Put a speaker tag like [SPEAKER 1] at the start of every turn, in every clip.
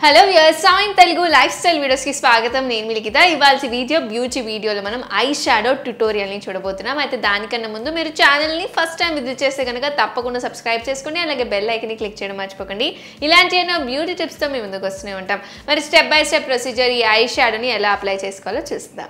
[SPEAKER 1] hello viewers సాయిన్ Telugu lifestyle వీడియోస్కి స్వాగతం నేను మిలికిత ఇవాళ వీడియో బ్యూటీ వీడియోలో మనం ఐ షాడో ట్యుటోరియల్ని చూడబోతున్నాం అయితే దానికన్నా ముందు మీరు ఛానల్ని ఫస్ట్ టైం విజిట్ చేస్తే కనుక తప్పకుండా సబ్స్క్రైబ్ చేసుకోండి అలాగే బెల్ ఐకన్ని క్లిక్ చేయడం మర్చిపోకండి ఇలాంటి ఎన్నో బ్యూటీ టిప్స్తో మీ ముందుకు వస్తూనే ఉంటాం మరి స్టెప్ బై స్టెప్ ప్రొసీజర్ ఈ ఐ షాడోని ఎలా అప్లై చేసుకోవాలో చూస్తాం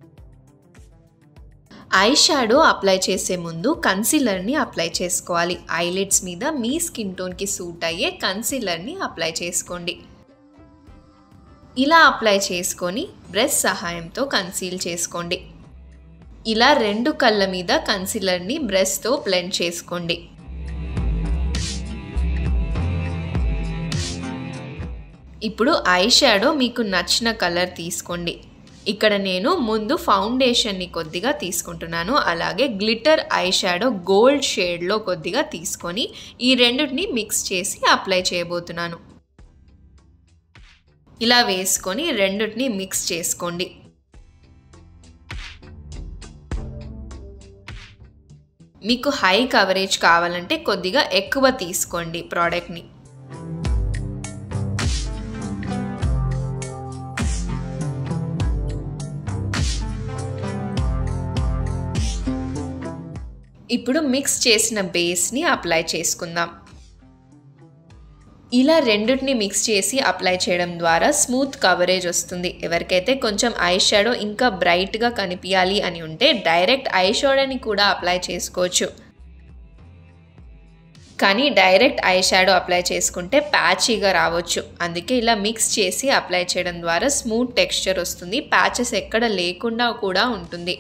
[SPEAKER 2] ఐ షాడో అప్లై చేసే ముందు కన్సీలర్ని అప్లై చేసుకోవాలి ఐలిడ్స్ మీద మీ స్కిన్ టోన్కి సూట్ అయ్యే కన్సీలర్ని అప్లై చేసుకోండి ఇలా అప్లై చేసుకొని బ్రష్ సహాయంతో కన్సీల్ చేసుకోండి ఇలా రెండు కళ్ళ మీద కన్సీలర్ని బ్రష్తో బ్లెండ్ చేసుకోండి ఇప్పుడు ఐ షాడో మీకు నచ్చిన కలర్ తీసుకోండి ఇక్కడ నేను ముందు ఫౌండేషన్ని కొద్దిగా తీసుకుంటున్నాను అలాగే గ్లిటర్ ఐ షాడో గోల్డ్ షేడ్లో కొద్దిగా తీసుకొని ఈ రెండింటిని మిక్స్ చేసి అప్లై చేయబోతున్నాను ఇలా వేసుకొని రెండింటిని మిక్స్ చేసుకోండి మీకు హై కవరేజ్ కావాలంటే కొద్దిగా ఎక్కువ తీసుకోండి ప్రోడక్ట్ని ఇప్పుడు మిక్స్ చేసిన బేస్ని అప్లై చేసుకుందాం ఇలా రెండింటిని మిక్స్ చేసి అప్లై చేయడం ద్వారా స్మూత్ కవరేజ్ వస్తుంది ఎవరికైతే కొంచెం ఐ షాడో ఇంకా బ్రైట్గా కనిపించాలి అని ఉంటే డైరెక్ట్ ఐ షాడోని కూడా అప్లై చేసుకోవచ్చు కానీ డైరెక్ట్ ఐ షాడో అప్లై చేసుకుంటే ప్యాచీగా రావచ్చు అందుకే ఇలా మిక్స్ చేసి అప్లై చేయడం ద్వారా స్మూత్ టెక్స్చర్ వస్తుంది ప్యాచెస్ ఎక్కడ లేకుండా కూడా ఉంటుంది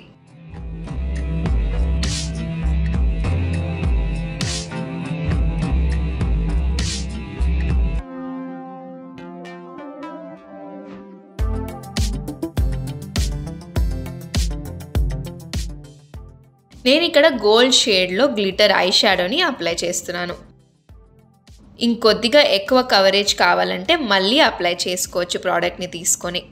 [SPEAKER 2] నేను ఇక్కడ గోల్డ్ షేడ్లో గ్లిటర్ ఐ షాడోని అప్లై చేస్తున్నాను ఇంకొద్దిగా ఎక్కువ కవరేజ్ కావాలంటే మళ్ళీ అప్లై చేసుకోవచ్చు ప్రోడక్ట్ని తీసుకొని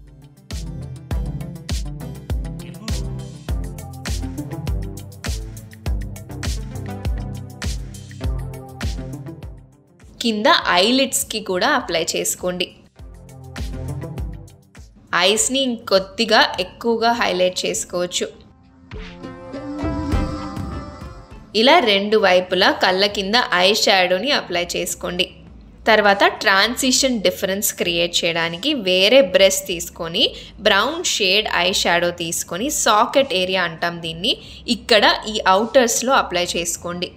[SPEAKER 2] కింద ఐలిడ్స్కి కూడా అప్లై చేసుకోండి ఐస్ని ఇంకొద్దిగా ఎక్కువగా హైలైట్ చేసుకోవచ్చు ఇలా రెండు వైపులా కళ్ళ కింద ఐ షాడోని అప్లై చేసుకోండి తర్వాత ట్రాన్సిషన్ డిఫరెన్స్ క్రియేట్ చేయడానికి వేరే బ్రష్ తీసుకొని బ్రౌన్ షేడ్ ఐ షాడో తీసుకొని సాకెట్ ఏరియా అంటాం దీన్ని ఇక్కడ ఈ అవుటర్స్లో అప్లై చేసుకోండి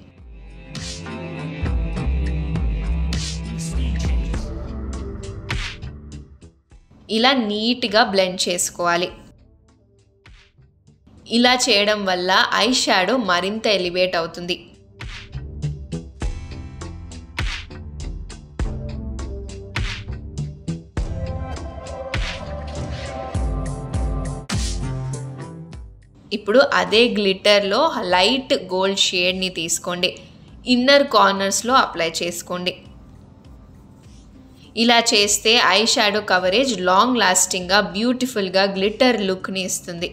[SPEAKER 2] ఇలా నీట్గా బ్లెండ్ చేసుకోవాలి ఇలా చేయడం వల్ల ఐ షాడో మరింత ఎలివేట్ అవుతుంది ఇప్పుడు అదే గ్లిటర్లో లైట్ గోల్డ్ షేడ్ని తీసుకోండి ఇన్నర్ కార్నర్స్లో అప్లై చేసుకోండి ఇలా చేస్తే ఐ షాడో కవరేజ్ లాంగ్ లాస్టింగ్గా బ్యూటిఫుల్గా గ్లిటర్ లుక్ని ఇస్తుంది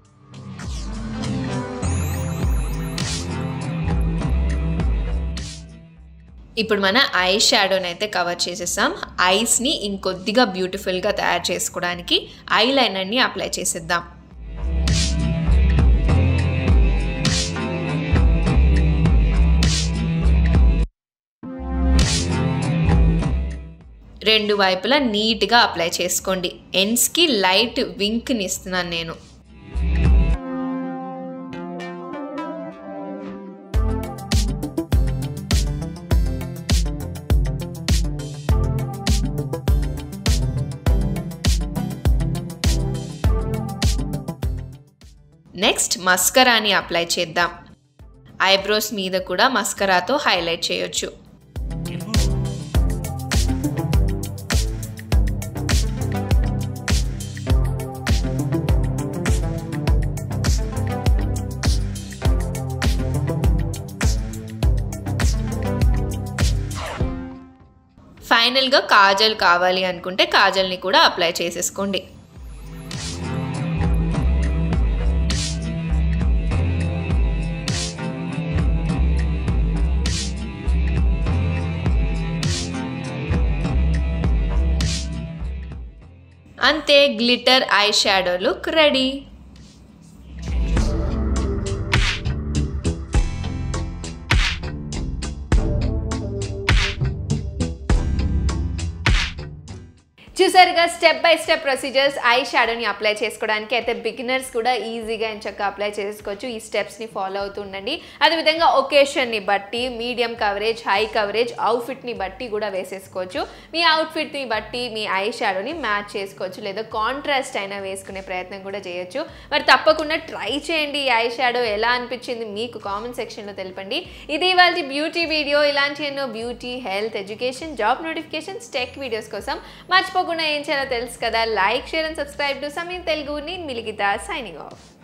[SPEAKER 2] ఇప్పుడు మన ఐ షాడోని అయితే కవర్ చేసేసాం ఐస్ని ఇంకొద్దిగా బ్యూటిఫుల్గా తయారు చేసుకోవడానికి ఐ లైనర్ని అప్లై చేసేద్దాం రెండు వైపులా నీట్గా అప్లై చేసుకోండి ఎండ్స్కి లైట్ వింక్ని ఇస్తున్నాను నేను నెక్స్ట్ మస్కరాని అప్లై చేద్దాం ఐబ్రోస్ మీద కూడా మస్కరాతో హైలైట్ చేయొచ్చు ఫైనల్గా కాజల్ కావాలి అనుకుంటే కాజల్ని కూడా అప్లై చేసేసుకోండి అంతే glitter eye shadow look ready
[SPEAKER 1] చూసారుగా step by step procedures eye షాడోని అప్లై చేసుకోవడానికి అయితే బిగినర్స్ కూడా ఈజీగా ఎంచక్క అప్లై చేసుకోవచ్చు ఈ స్టెప్స్ని ఫాలో అవుతూ ఉండండి అదేవిధంగా ఒకేషన్ని బట్టి మీడియం కవరేజ్ హై కవరేజ్ అవుట్ఫిట్ని బట్టి కూడా వేసేసుకోవచ్చు మీ అవుట్ఫిట్ని బట్టి మీ ఐ షాడోని మ్యాచ్ చేసుకోవచ్చు లేదా కాంట్రాస్ట్ అయినా వేసుకునే ప్రయత్నం కూడా చేయొచ్చు మరి తప్పకుండా ట్రై చేయండి ఈ ఐ షాడో ఎలా అనిపించింది మీకు కామెంట్ సెక్షన్లో తెలపండి ఇది ఇవాళ బ్యూటీ వీడియో ఇలాంటి ఎన్నో beauty health education job notifications tech videos కోసం మర్చిపోకుండా ఏం చేయాలో తెలుసు కదా like share and subscribe to Samayam Telugu నేను మిలిగిత సైనింగ్ ఆఫ్